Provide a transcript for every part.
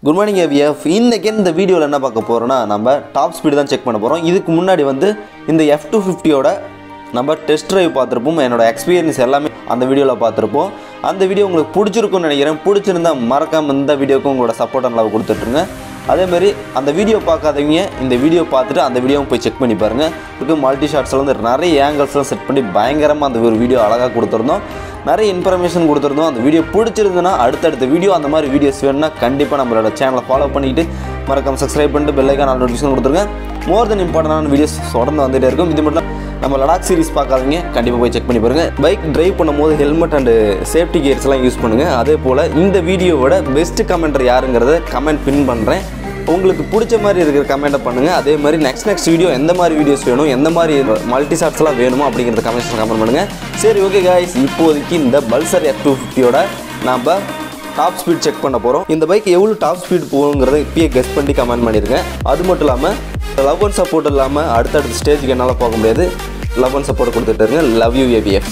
good morning எவிஎஃப் இன்றைக்கி இந்த வீடியோவில் என்ன பார்க்க போகிறோன்னா நம்ம டாப் ஸ்பீடு தான் செக் பண்ண போகிறோம் இதுக்கு முன்னாடி வந்து இந்த எஃப் டூ ஃபிஃப்டியோட நம்ம டெஸ்ட் ட்ரைவ் பார்த்துருப்போம் என்னோட எக்ஸ்பீரியன்ஸ் எல்லாமே அந்த வீடியோவில் பார்த்துருப்போம் அந்த வீடியோ உங்களுக்கு பிடிச்சிருக்கும்னு நினைக்கிறேன் பிடிச்சிருந்தா மறக்காம இந்த வீடியோக்கு உங்களோட சப்போர்ட் நல்லா கொடுத்துட்ருங்க அதேமாதிரி அந்த வீடியோ பார்க்காதவங்க இந்த வீடியோ பார்த்துட்டு அந்த வீடியோவும் போய் செக் பண்ணி பாருங்கள் இதுக்கு மல்டி ஷாட்ஸில் வந்து நிறைய ஆங்கிள்ஸ்லாம் செட் பண்ணி பயங்கரமாக அந்த ஒரு வீடியோ அழகாக கொடுத்துருந்தோம் நிறைய இன்ஃபர்மேஷன் கொடுத்துருந்தோம் அந்த வீடியோ பிடிச்சிருந்ததுன்னா அடுத்தடுத்த வீடியோ அந்த மாதிரி வீடியோஸ் வேணும்னா கண்டிப்பாக நம்மளோட சேனலை ஃபாலோ பண்ணிக்கிட்டு மறக்காம சப்ஸ்கிரைப் பண்ணிட்டு பெல்லைக்கான நோட்டிஃபிகேஷன் கொடுத்துருங்க மோர் தென் இம்பார்ட்டண்டான வீடியோஸ் தொடர்ந்து வந்துகிட்டே இருக்கும் இது மட்டும் இல்ல, நம்ம லடாக் சீரிஸ் பார்க்காதீங்க கண்டிப்பாக போய் செக் பண்ணி பாருங்க பைக் டிரைவ் பண்ணும்போது ஹெல்மெட் அண்டு சேஃப்டி கியர்ஸ்லாம் யூஸ் பண்ணுங்கள் அதே போல் இந்த வீடியோவோட பெஸ்ட் கமெண்டர் யாருங்கிறத கமெண்ட் பின் பண்ணுறேன் உங்களுக்கு பிடிச்ச மாதிரி இருக்கிற கமெண்ட்டை பண்ணுங்கள் அதே மாதிரி நெக்ஸ்ட் நெக்ஸ்ட் வீடியோ எந்த மாதிரி வீடியோஸ் வேணும் எந்த மாதிரி மல்டி ஷாட்ஸ்லாம் வேணுமோ அப்படிங்கிறத கமெண்ட்ஸ் கமெண்ட் பண்ணுங்கள் சரி ஓகே காய்ஸ் இப்போதைக்கு இந்த பல்சர் எஃப் டூ ஃபிஃப்டியோட நாம் டாப் ஸ்பீட் செக் பண்ண போகிறோம் இந்த பைக் எவ்வளோ டாப் ஸ்பீட் போகுங்கிறத இப்பயே கெஸ் பண்ணி கமெண்ட் பண்ணியிருக்கேன் அது மட்டும் இல்லாமல் லவ் அண்ட் சப்போர்ட் இல்லாமல் அடுத்தடுத்த ஸ்டேஜுக்கு என்னால் போக முடியாது லவ் அண்ட் சப்போர்ட் கொடுத்துட்டு இருங்க லவ் யூ ஏபிஎஃப்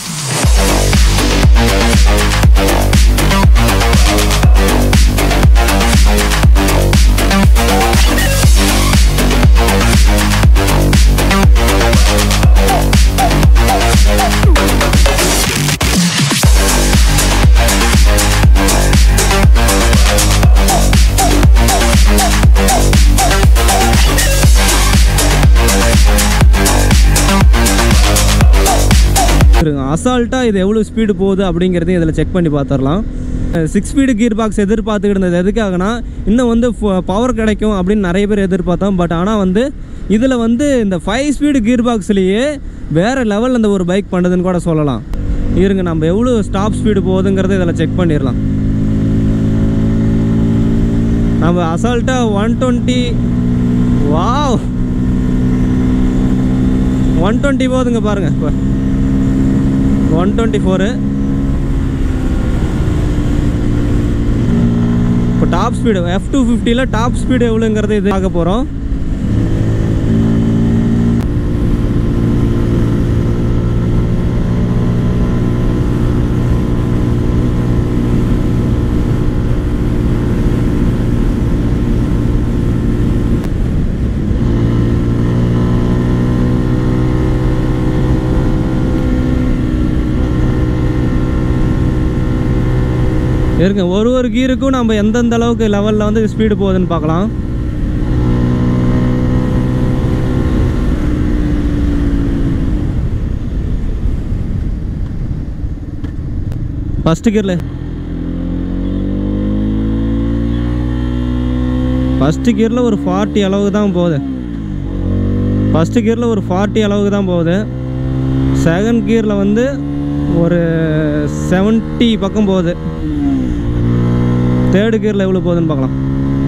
அசால்ட்டாக இது எவ்வளோ ஸ்பீடு போகுது அப்படிங்கிறதையும் இதில் செக் பண்ணி பார்த்துடலாம் சிக்ஸ் ஸ்பீடு கீர் பாக்ஸ் எதிர்பார்த்துக்கிட்டு இருந்தது எதுக்காகனா இன்னும் வந்து பவர் கிடைக்கும் அப்படின்னு நிறைய பேர் எதிர்பார்த்தோம் பட் ஆனால் வந்து இதில் வந்து இந்த ஃபைவ் ஸ்பீடு கீர் பாக்ஸ்லேயே வேறு லெவலில் இந்த ஒரு பைக் பண்ணுதுன்னு கூட சொல்லலாம் இருங்க நம்ம எவ்வளோ ஸ்டாப் ஸ்பீடு போகுதுங்கிறத இதில் செக் பண்ணிடலாம் நம்ம அசால்ட்டாக one twenty wow one twenty போகுதுங்க பாருங்கள் இப்போ ஒன் டுவெண்ட்டி ஃபோரு இப்போ டாப் ஸ்பீடு எஃப் டூ ஃபிஃப்டியில் டாப் ஸ்பீடு எவ்வளோங்கிறது இது பார்க்க போகிறோம் இருங்க ஒரு ஒரு கீருக்கும் நம்ம எந்தெந்த அளவுக்கு லெவலில் வந்து ஸ்பீடு போகுதுன்னு பார்க்கலாம் ஃபஸ்ட்டு கியரில் ஃபஸ்ட்டு கியரில் ஒரு ஃபார்ட்டி அளவுக்கு தான் போகுது ஃபஸ்ட்டு கியரில் ஒரு ஃபார்ட்டி அளவுக்கு தான் போகுது செகண்ட் கியரில் வந்து ஒரு செவன்ட்டி பக்கம் போகுது தேர்டு கியரில் எவ்வளோ போகுதுன்னு பார்க்கலாம்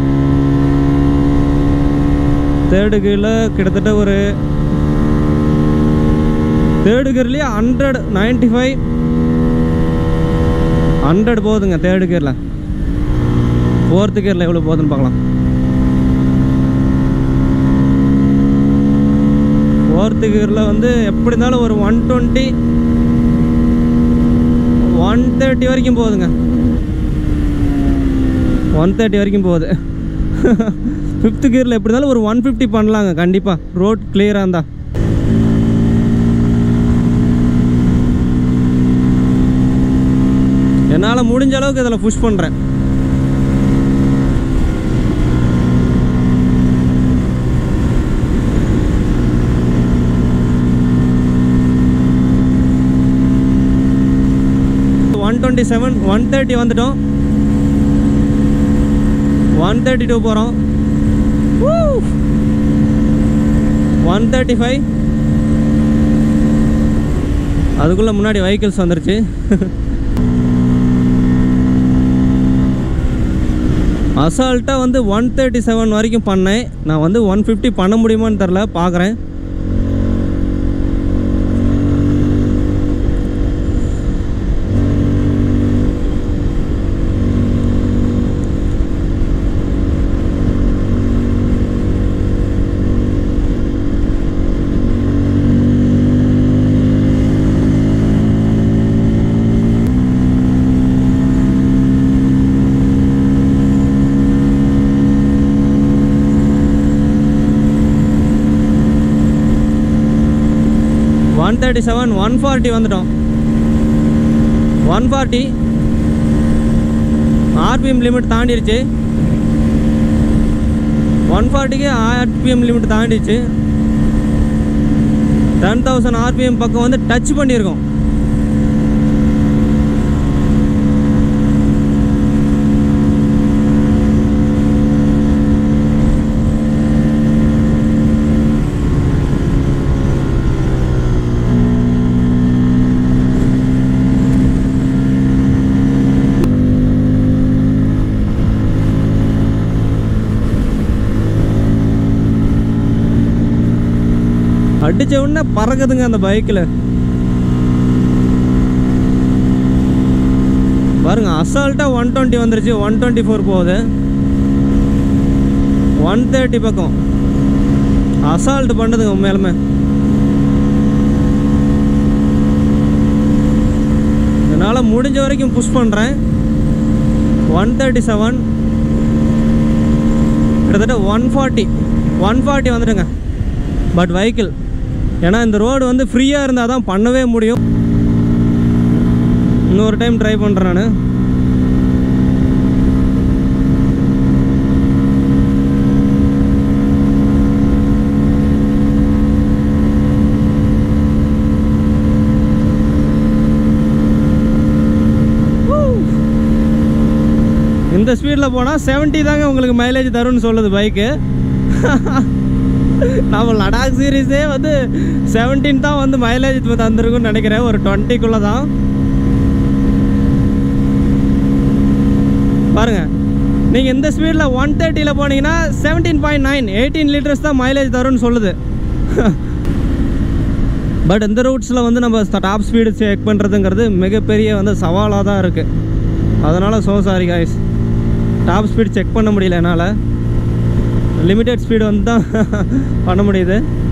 தேர்டு கியரில் கிட்டத்தட்ட ஒரு தேர்டு கியர்லேயே ஹண்ட்ரட் நைன்ட்டி ஃபைவ் ஹண்ட்ரட் போகுதுங்க தேர்டு கியரில் ஃபோர்த்து கியரில் எவ்வளோ போகுதுன்னு பார்க்கலாம் ஃபோர்த்து கியரில் வந்து எப்படி இருந்தாலும் ஒரு ஒன் டுவெண்ட்டி ஒன் தேர்ட்டி வரைக்கும் போகுதுங்க ஒன் தேர்ட்டி வரைக்கும் போகுது ஃபிஃப்த்து கியரில் எப்படி இருந்தாலும் ஒரு ஒன் ஃபிஃப்டி பண்ணலாங்க கண்டிப்பாக ரோட் கிளியராக இருந்தா என்னால் முடிஞ்ச அளவுக்கு இதில் புஷ் பண்ணுறேன் one twenty seven one thirty வந்துட்டோம் ஒன் தேர்ட்டி டூ போகிறோம் ஒன் தேர்ட்டி ஃபைவ் அதுக்குள்ளே முன்னாடி வெஹிக்கிள்ஸ் வந்துருச்சு அசால்ட்டாக வந்து ஒன் தேர்ட்டி செவன் வரைக்கும் பண்ணேன் நான் வந்து ஒன் ஃபிஃப்டி பண்ண முடியுமான்னு தெரில பார்க்குறேன் one thirty seven one forty வந்துட்டோம் ஒன் ஃபார்ட்டி ஆர்பிஎம் லிமிட் தாண்டிருச்சு ஒன் ஃபார்ட்டிக்கு ஆர்பிஎம் லிமிட் தாண்டிச்சு டென் தௌசண்ட் ஆர்பிஎம் பக்கம் வந்து டச் பண்ணியிருக்கோம் அடிச்ச உடனே பறக்குதுங்க அந்த பைக்கில் பாருங்க அசால்ட்டாக ஒன் டுவெண்ட்டி வந்துருச்சு ஒன் டுவெண்ட்டி ஃபோர் போகுது ஒன் தேர்ட்டி பக்கம் அசால்ட் பண்ணுதுங்க உண்மையாலுமே என்னால் முடிஞ்ச வரைக்கும் புஷ் பண்ணுறேன் ஒன் தேர்ட்டி செவன் கிட்டத்தட்ட ஒன் ஃபார்ட்டி ஒன் ஃபார்ட்டி வந்துடுங்க பட் வெஹிக்கிள் ஏன்னா இந்த ரோடு வந்து ஃப்ரீயாக இருந்தால் தான் பண்ணவே முடியும் இன்னொரு டைம் ட்ரை பண்ணுறேன் நான் இந்த ஸ்பீடில் போனால் 70 தாங்க உங்களுக்கு மைலேஜ் தரும்னு சொல்லுது பைக்கு நம்ம லடாக் சீரீஸே வந்து 17 தான் வந்து மைலேஜ் தந்திருக்கும்னு நினைக்கிறேன் ஒரு டுவெண்ட்டிக்குள்ளே தான் பாருங்க நீங்கள் இந்த ஸ்பீடில் ஒன் தேர்ட்டியில் போனீங்கன்னா seventeen point nine eighteen litres தான் மைலேஜ் தரும்னு சொல்லுது பட் இந்த ரூட்ஸில் வந்து நம்ம டாப் ஸ்பீடு செக் பண்ணுறதுங்கிறது மிகப்பெரிய வந்து சவாலாக தான் இருக்குது அதனால் so sorry guys top speed check பண்ண முடியல என்னால் லிமிட்டட் ஸ்பீடு வந்து தான் பண்ண முடியுது